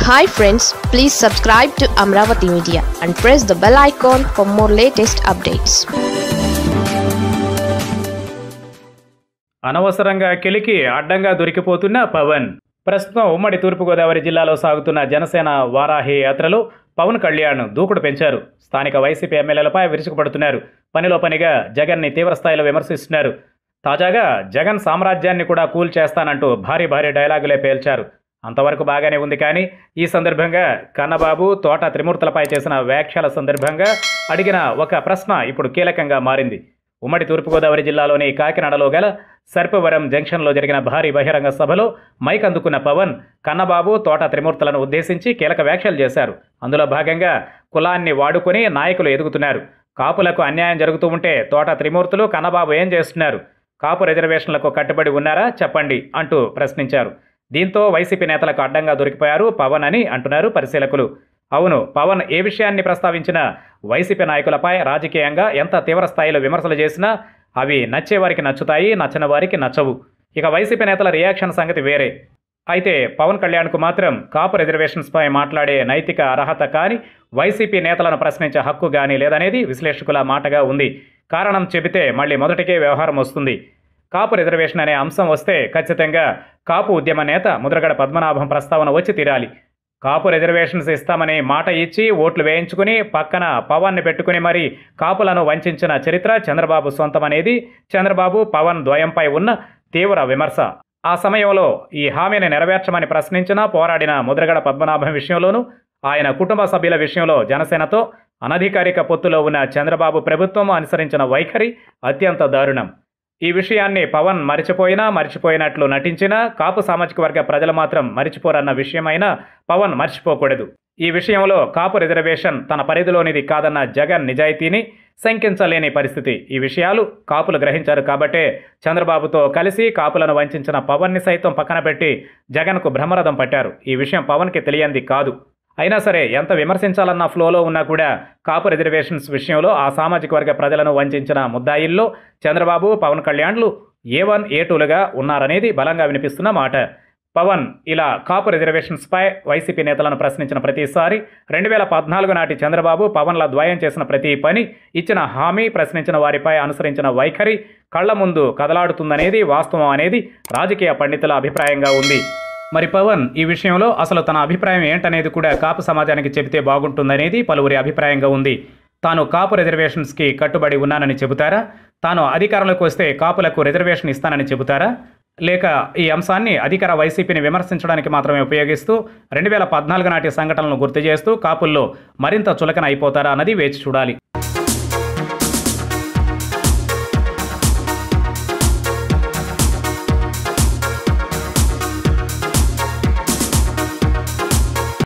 hi friends please subscribe to Amaravati media and press the bell icon for more latest updates అనవసరంగా కెలికి అడ్డంగా దొరికిపోతున్న పవన్ ప్రస్తుతం ఉమ్మడి తూర్పుగోదావరి జిల్లాలో సాగుతున్న జనసేన వారాహి యాత్రలో పవన్ కళ్యాణ్ దూకుడు పెంచారు స్థానిక వైసీపీ ఎమ్మెల్యేలపై విరుచుకుపడుతున్నారు పనిలో పనిగా జగన్ని తీవ్రస్థాయిలో విమర్శిస్తున్నారు తాజాగా జగన్ సామ్రాజ్యాన్ని కూడా కూల్ చేస్తానంటూ భారీ భారీ డైలాగులే పేల్చారు అంతవరకు బాగానే ఉంది కానీ ఈ సందర్భంగా కన్నబాబు తోట త్రిమూర్తులపై చేసిన వ్యాఖ్యల సందర్భంగా అడిగిన ఒక ప్రశ్న ఇప్పుడు కీలకంగా మారింది ఉమ్మడి తూర్పుగోదావరి జిల్లాలోని కాకినాడలో గల సర్పవరం జంక్షన్లో జరిగిన భారీ బహిరంగ సభలో మైక్ అందుకున్న పవన్ కన్నబాబు తోట త్రిమూర్తులను ఉద్దేశించి కీలక వ్యాఖ్యలు చేశారు అందులో భాగంగా కులాన్ని వాడుకొని నాయకులు ఎదుగుతున్నారు కాపులకు అన్యాయం జరుగుతూ ఉంటే తోట త్రిమూర్తులు కన్నబాబు ఏం చేస్తున్నారు కాపు రిజర్వేషన్లకు కట్టుబడి ఉన్నారా చెప్పండి అంటూ ప్రశ్నించారు దీంతో వైసీపీ నేతలకు అడ్డంగా దొరికిపోయారు పవన్ అని అంటున్నారు పరిశీలకులు అవును పవన్ ఏ విషయాన్ని ప్రస్తావించినా వైసీపీ నాయకులపై రాజకీయంగా ఎంత తీవ్ర స్థాయిలో విమర్శలు చేసినా అవి నచ్చేవారికి నచ్చుతాయి నచ్చని వారికి నచ్చవు ఇక వైసీపీ నేతల రియాక్షన్ సంగతి వేరే అయితే పవన్ కళ్యాణ్కు మాత్రం కాపు రిజర్వేషన్స్పై మాట్లాడే నైతిక అర్హత కానీ వైసీపీ నేతలను ప్రశ్నించే హక్కు కానీ లేదనేది విశ్లేషకుల మాటగా ఉంది కారణం చెబితే మళ్ళీ మొదటికే వ్యవహారం వస్తుంది కాపు రిజర్వేషన్ అనే అంశం వస్తే ఖచ్చితంగా కాపు ఉద్యమ నేత ముద్రగడ పద్మనాభం ప్రస్తావన వచ్చి తీరాలి కాపు రిజర్వేషన్స్ ఇస్తామని మాట ఇచ్చి ఓట్లు వేయించుకుని పక్కన పవన్ని పెట్టుకుని మరి కాపులను వంచిన చరిత్ర చంద్రబాబు సొంతమనేది చంద్రబాబు పవన్ ద్వయంపై ఉన్న తీవ్ర విమర్శ ఆ సమయంలో ఈ హామీని నెరవేర్చమని ప్రశ్నించిన పోరాడిన ముద్రగడ పద్మనాభం విషయంలోనూ ఆయన కుటుంబ సభ్యుల విషయంలో జనసేనతో అనధికారిక పొత్తులో ఉన్న చంద్రబాబు ప్రభుత్వం అనుసరించిన వైఖరి అత్యంత దారుణం ఈ విషయాన్ని పవన్ మరిచిపోయినా మర్చిపోయినట్లు నటించినా కాపు సామాజిక వర్గ ప్రజలు మాత్రం మరిచిపోరన్న విషయమైనా పవన్ మర్చిపోకూడదు ఈ విషయంలో కాపు రిజర్వేషన్ తన పరిధిలోనిది కాదన్న జగన్ నిజాయితీని శంకించలేని పరిస్థితి ఈ విషయాలు కాపులు గ్రహించారు కాబట్టే చంద్రబాబుతో కలిసి కాపులను వంచిన పవన్ని సైతం పక్కన పెట్టి జగన్కు బ్రహ్మరథం పట్టారు ఈ విషయం పవన్కి తెలియంది కాదు అయినా సరే ఎంత విమర్శించాలన్న ఫ్లోలో ఉన్నా కూడా కాపు రిజర్వేషన్స్ విషయంలో ఆ సామాజిక వర్గ ప్రజలను వంచిన ముద్దాయిల్లో చంద్రబాబు పవన్ కళ్యాణ్లు ఏ వన్ ఏ టూలుగా ఉన్నారనేది బలంగా వినిపిస్తున్న మాట పవన్ ఇలా కాపు రిజర్వేషన్స్పై వైసీపీ నేతలను ప్రశ్నించిన ప్రతిసారి రెండు వేల పద్నాలుగు నాటి చంద్రబాబు పవన్ల ద్వయం చేసిన ప్రతి పని ఇచ్చిన హామీ ప్రశ్నించిన వారిపై అనుసరించిన వైఖరి కళ్ల ముందు కదలాడుతుందనేది వాస్తవం అనేది రాజకీయ పండితుల అభిప్రాయంగా ఉంది మరి పవన్ ఈ విషయంలో అసలు తన అభిప్రాయం ఏంటనేది కూడా కాపు సమాజానికి చెబితే బాగుంటుందనేది పలువురి అభిప్రాయంగా ఉంది తాను కాపు రిజర్వేషన్స్కి కట్టుబడి ఉన్నానని చెబుతారా తాను అధికారంలోకి వస్తే కాపులకు రిజర్వేషన్ ఇస్తానని చెబుతారా లేక ఈ అంశాన్ని అధికార వైసీపీని విమర్శించడానికి మాత్రమే ఉపయోగిస్తూ రెండు వేల పద్నాలుగు నాటి సంఘటనలను గుర్తు చేస్తూ కాపుల్లో మరింత చులకన అయిపోతారా అన్నది వేచి చూడాలి